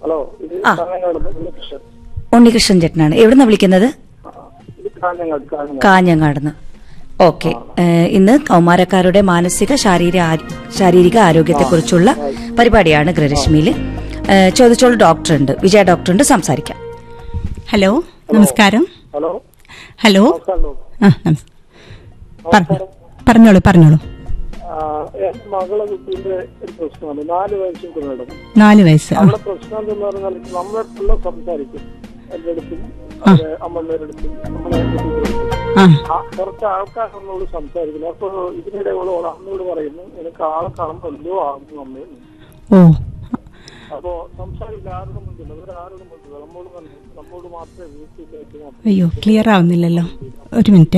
Hello ഇത് ആ. കാഞ്ഞങ്ങാട് ഉണ്ണികൃഷ്ണൻ ഉണ്ണികൃഷ്ണൻ ചേട്ടനാണ് എവിടുന്ന വിളിക്കുന്നത് ആ, ഇത് കാഞ്ഞങ്ങാട് കാഞ്ഞങ്ങാട് കാഞ്ഞങ്ങാടുന്ന് ഓക്കെ ഇന്ന് കൗമാരക്കാരുടെ മാനസിക ശാരീരിക ആ- ശാരീരിക ആരോഗ്യത്തെക്കുറിച്ചുള്ള പരിപാടിയാണ് ഗൃഹരശ്മിയിൽ ചോദിച്ചോളൂ ഡോക്ടറുണ്ട് വിജയ ഡോക്ടറുണ്ട് സംസാരിക്കാം ഹലോ നമസ്കാരം ഹലോ ഹലോ നമസ്കാരം ഡോക്ടർ. ആ നമസ് പറ- പറഞ്ഞോളൂ പറഞ്ഞോളൂ ആ, എന്റെ മകളെ കുട്ടീന്റെ ഒരു പ്രശ്നമാണ് നാല് വയസ്സും കുഞ്ഞിടം നാല് വയസ്സ് ആ അവളുടെ പ്രശ്നം എന്തെന്ന് പറഞ്ഞാൽ നമ്മളെടുത്തുള്ള സംസാരിക്കും എന്റെ അടുത്തും അവരെ അമ്മമ്മയുടെ അടുത്തും നമ്മളെ കുട്ടികളുടെ ആ ആ, കുറച്ച് ആൾക്കാർ നമ്മളോട് സംസാരിക്കുന്നു അപ്പൊ ഇതിനിടെ അവള് ഓളെ അമ്മയോട് പറയുന്നു എനിക്ക് ആളെ കാണുമ്പോൾ എന്തോ ആകുന്നു അമ്മയെന്ന് ഓ അപ്പോ സംസാരിക്കില്ല ആരോടും മുണ്ടില്ല ഇവരാരോടും മുണ്ടില്ല നമ്മോട് തന്നെ നമ്മോട് മാത്രമേ വീട്ടിലേക്ക് മാത്രമേ അയ്യോ ക്ലിയർ ആവുന്നില്ലല്ലോ ഒരു മിനിറ്റ്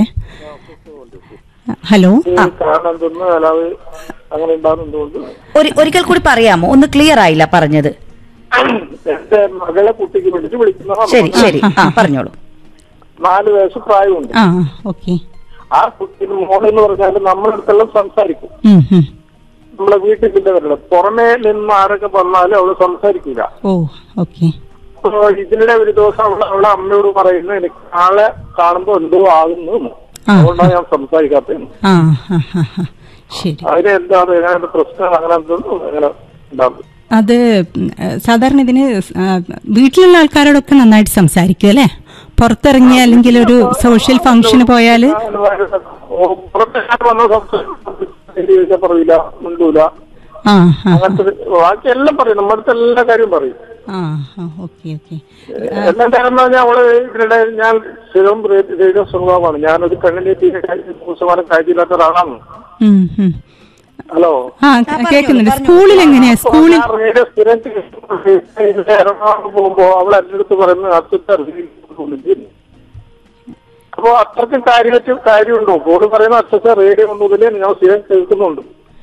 ഹലോ ഈ കാരണം എന്തെന്ന് അല്ലാതെ അങ്ങനെ ഉണ്ടാകുന്നതുകൊണ്ട് ഒരു ഒരിക്കൽ കൂടി പറയാമോ ഒന്ന് ക്ലിയർ ആയില്ല പറഞ്ഞത് എന്റെ മകളെ കുട്ടിക്ക് വിളിച്ച് വിളിക്കുന്ന ശരി ശരി ആ പറഞ്ഞോളൂ നാല് വയസ്സ് പ്രായമുണ്ട് ആ ഓക്കെ ആ കുട്ടിന് മോളെന്ന് പറഞ്ഞാൽ നമ്മളടുത്തെല്ലാം സംസാരിക്കും നമ്മളെ വീട്ടിൽ പിന്നെ വരണം പുറമേ നിന്ന് ആരൊക്കെ വന്നാലും അവള് സംസാരിക്കില്ല ഓ ഓക്കെ അപ്പൊ ഇതിനിടെ ഒരു ദിവസം അവള് അവളെ അമ്മയോട് പറയുന്നു എനിക്ക് ആളെ കാണുമ്പോ എന്തോ ആകുന്നു എന്ന്. ആ. അതുകൊണ്ടാണ് ഞാൻ സംസാരിക്കാത്തത് ആ ആ ആ ആ. ശരി അതിന് എന്താണ് അങ്ങനെ പ്രശ്നം അങ്ങനെ എന്തൊന്നും അങ്ങനെ ഉണ്ടാകും അത് ഉം, ഏഹ്, സാധാരണ ഇതിന് സ്- ആ, വീട്ടിലുള്ള ആൾക്കാരോടൊക്കെ നന്നായിട്ട് സംസാരിക്കും അല്ലേ പുറത്തിറങ്ങി അല്ലെങ്കിൽ ഒരു സോഷ്യൽ ഫംഗ്ഷന് പോയാല് പുറത്ത് ഞാൻ വന്ന സംസാരിക്കാൻ പറയില്ല മിണ്ടൂല ആ ആ അങ്ങനത്തെ ഒരു- ബാക്കി എല്ലാം പറയും നമ്മുടെ എല്ലാ കാര്യം പറയും ആ ആ ഓക്കെ ഓക്കെ എല്ലാം കാരണം പറഞ്ഞാൽ അവള് ഇതിനിടെ ഞാൻ സ്ഥിരം റേഡിയോ സ്വഭാവമാണ് ഞാനൊരു പെണ്ണിനെ തീരെ ശതമാനം കാര്യമില്ലാത്ത ഒരാളാണ് ഉം, ഉം. ഹലോ ആ കേൾക്കുന്നുണ്ട് സ്കൂളിൽ എങ്ങനെയാ സ്കൂളിൽ ഞാൻ റേഡിയോ സ്ഥിരം കേൾക്കുന്നുണ്ട്. എറണാകുളം പോകുമ്പോ അവൾ എന്റെ അടുത്ത് പറയുന്നത് അച്ഛൻ അപ്പൊ അത്രയ്ക്കും കാര്യമായിട്ട് കാര്യമുണ്ടോ ഓള് പറയുന്ന അച്ഛൻ റേഡിയോ മുതലേ ഞാൻ സ്ഥിരം കേൾക്കുന്നുണ്ട്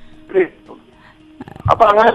അപ്പൊ അങ്ങനെ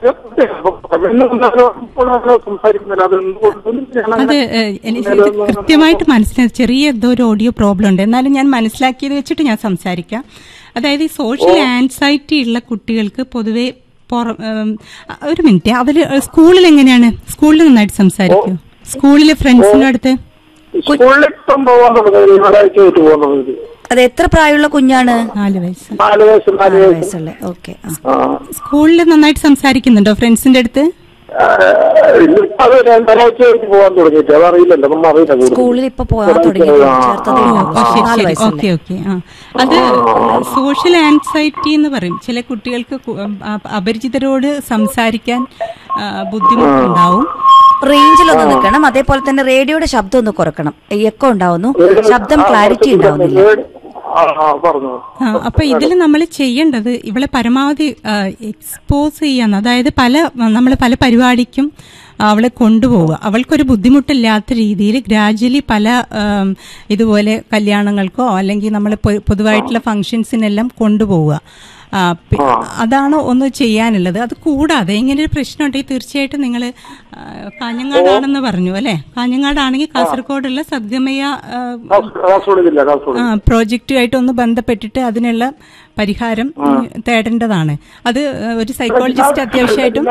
സംസാരിക്കുന്നില്ല അത് എന്തുകൊണ്ടും ഞാൻ അത് അങ്ങനെ ഏഹ്, എനിക്ക് ഇത് കൃത്യമായിട്ട് മനസ്സിലായി ചെറിയ എന്തോ ഒരു ഓഡിയോ പ്രോബ്ലം ഉണ്ട് എന്നാലും ഞാൻ മനസ്സിലാക്കിയത് വെച്ചിട്ട് ഞാൻ സംസാരിക്കാം അതായത് ഈ സോഷ്യൽ ആൻസൈറ്റി ഉള്ള കുട്ടികൾക്ക് പൊതുവെ പുറ- ഏം, ഒരു മിനിറ്റ് അവര് സ്കൂളിൽ എങ്ങനെയാണ് സ്കൂളിൽ നന്നായിട്ട് സംസാരിക്കും സ്കൂളിലെ ഫ്രണ്ട്സിന്റെ അടുത്ത് സ്കൂളിൽ ഇപ്പം പോകാൻ തുടങ്ങി ഒരാഴ്ച ആയിട്ട് പോകുന്നത് അത് എത്ര പ്രായമുള്ള കുഞ്ഞാണ് നാല് വയസ്സ് നാല് വയസ്സ് നാല് വയസ്സ് വയസ്സുള്ള ഓക്കെ ആ. സ്കൂളിൽ നന്നായിട്ട് സംസാരിക്കുന്നുണ്ടോ ഫ്രണ്ട്സിന്റെ അടുത്ത് ആ, ഇന്നിപ്പോ അത് രണ്ടരാഴ്ച ആയിട്ട് പോകാൻ തുടങ്ങിയിട്ട് അതറിയില്ലല്ലോ നമ്മൾ അറിയില്ല കൂടുതൽ. സ്കൂളിൽ ഇപ്പൊ പോകാൻ തുടങ്ങി ആ. ചേർത്തതേ ഓ, ഉള്ളൂ. ശരി നാല് ശരി വയസ്സല്ലേ ഓക്കെ ഓക്കെ ആ അത് സോഷ്യൽ ആൻസൈറ്റി എന്ന് പറയും ചില കുട്ടികൾക്ക് കു- അ- അപരിചിതരോട് സംസാരിക്കാൻ ആ, ബുദ്ധിമുട്ടുണ്ടാവും റേഞ്ചിലൊന്ന് നിൽക്കണം അതേപോലെ തന്നെ റേഡിയോയുടെ ശബ്ദം ഒന്ന് കുറക്കണം എക്കോ ഉണ്ടാവുന്നു ശബ്ദം ക്ലാരിറ്റി ഉണ്ടാവുന്നില്ല ആ, ആ, പറഞ്ഞു ആ, അപ്പൊ ഇതിൽ നമ്മൾ ചെയ്യേണ്ടത് ഇവളെ പരമാവധി എക്സ്പോസ് ചെയ്യാന്ന് അതായത് പല നമ്മൾ പല പരിപാടിക്കും അവളെ കൊണ്ടുപോവുക അവൾക്കൊരു ബുദ്ധിമുട്ടില്ലാത്ത രീതിയിൽ ഗ്രാജുവലി പല ആം, ഇതുപോലെ കല്യാണങ്ങൾക്കോ അല്ലെങ്കിൽ നമ്മൾ പൊതുവായിട്ടുള്ള ഫംഗ്ഷൻസിനെല്ലാം കൊണ്ടുപോവുക ആ, പി- അതാണ് ഒന്ന് ചെയ്യാനുള്ളത് അത് കൂടാതെ ഇങ്ങനെ ഒരു പ്രശ്നം ഉണ്ടെങ്കിൽ തീർച്ചയായിട്ടും നിങ്ങൾ കാഞ്ഞങ്ങാടാണെന്ന് പറഞ്ഞു അല്ലെ കാഞ്ഞങ്ങാടാണെങ്കിൽ കാസർഗോഡുള്ള സദ്ഗമയ ആ, കാസർഗോഡില്ല കാസർഗോഡ് ആ, പ്രോജക്റ്റുമായിട്ട് ഒന്ന് ബന്ധപ്പെട്ടിട്ട് അതിനുള്ള പരിഹാരം ഉം, തേടേണ്ടതാണ് അത് ഏഹ്, ഒരു സൈക്കോളജിസ്റ്റ് അത്യാവശ്യമായിട്ടും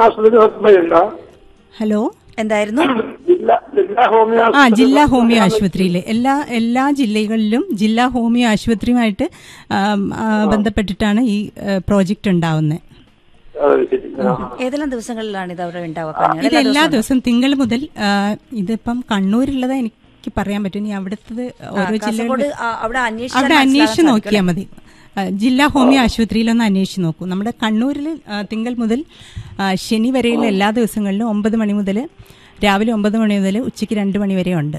ജില്ലാ ഹലോ എന്തായിരുന്നു ജില്ലാ ജില്ലാ ഹോമിയോ ആ ജില്ലാ ഹോമിയോ ആശുപത്രിയിൽ എല്ലാ എല്ലാ ജില്ലകളിലും ജില്ലാ ഹോമിയോ ആശുപത്രിയുമായിട്ട് ആം, ആ, ബന്ധപ്പെട്ടിട്ടാണ് ഈ ഏഹ്, പ്രോജക്റ്റ് ഉണ്ടാവുന്നത് അതെ, ശരി ആ. ഏതെല്ലാം ദിവസങ്ങളിലാണ് ഇത് അവിടെ ഉണ്ടാവുക ഇത് എല്ലാ ദിവസവും തിങ്കൾ മുതൽ ആ, ഇതിപ്പം കണ്ണൂരുള്ളത് എനിക്ക് പറയാൻ പറ്റും ഇനി അവിടുത്തത് ഓരോ ജില്ലകളിൽ കാസർഗോഡ് ആ, അവിടെ അന്വേഷിച്ചാൽ അവിടെ അന്വേഷിച്ച് മനസ്സിലാകാൻ നോക്കിയാൽ മതി ആ, ജില്ലാ ഹോമിയോ ആശുപത്രിയിലൊന്ന് അന്വേഷിച്ച് നോക്കൂ നമ്മുടെ കണ്ണൂരിൽ ആ, തിങ്കൾ മുതൽ ആ, ശനി വരെയുള്ള എല്ലാ ദിവസങ്ങളിലും ഒമ്പത് മണി മുതൽ രാവിലെ ഒമ്പത് മണി മുതൽ ഉച്ചയ്ക്ക് രണ്ട് മണി വരെ ഉണ്ട്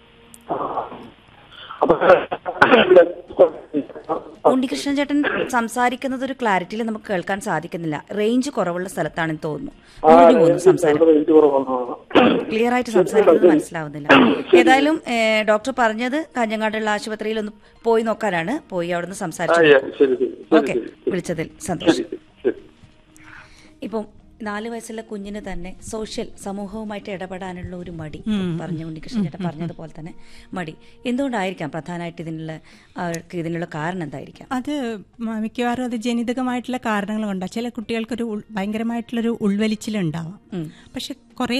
അപ്പൊ ഉണ്ണികൃഷ്ണൻ ചേട്ടൻ സംസാരിക്കുന്നത് ഒരു ക്ലാരിറ്റിയിൽ നമുക്ക് കേൾക്കാൻ സാധിക്കുന്നില്ല റേഞ്ച് കുറവുള്ള സ്ഥലത്താണെന്ന് തോന്നുന്നു മുറിഞ്ഞു പോകുന്നു സംസാരം റേഞ്ച് കുറവാണ് ക്ലിയർ ആയിട്ട് സംസാരിക്കുന്നത് മനസ്സിലാവുന്നില്ല ഏതായാലും ഏഹ്, ഡോക്ടർ പറഞ്ഞത് കാഞ്ഞങ്ങാടുള്ള ആശുപത്രിയിൽ ഒന്ന് പോയി നോക്കാനാണ് പോയി അവിടുന്ന് ആ, സംസാരിച്ചു yeah, ശരി ശരി ശരി ഓക്കെ ശരി വിളിച്ചതിൽ ശരി സന്തോഷം ശരി ശരി ഇപ്പം നാല് വയസ്സുള്ള കുഞ്ഞിന് തന്നെ സോഷ്യൽ സമൂഹവുമായിട്ട് ഇടപെടാനുള്ള ഒരു മടി പറഞ്ഞു ഉണ്ണികൃഷ്ണൻ ചേട്ടൻ പറഞ്ഞതുപോലെ തന്നെ മടി എന്തുകൊണ്ടായിരിക്കാം പ്രധാനമായിട്ട് ഇതിനുള്ള അവർക്ക് ഇതിനുള്ള കാരണം എന്തായിരിക്കാം അത് മ- മിക്കവാറും അത് ജനിതകമായിട്ടുള്ള കാരണങ്ങൾ കൊണ്ടാണ് ചില കുട്ടികൾക്കൊരു ഉൾ- ഭയങ്കരമായിട്ടുള്ളൊരു ഉൾവലിച്ചിലുണ്ടാവാം പക്ഷെ കുറേ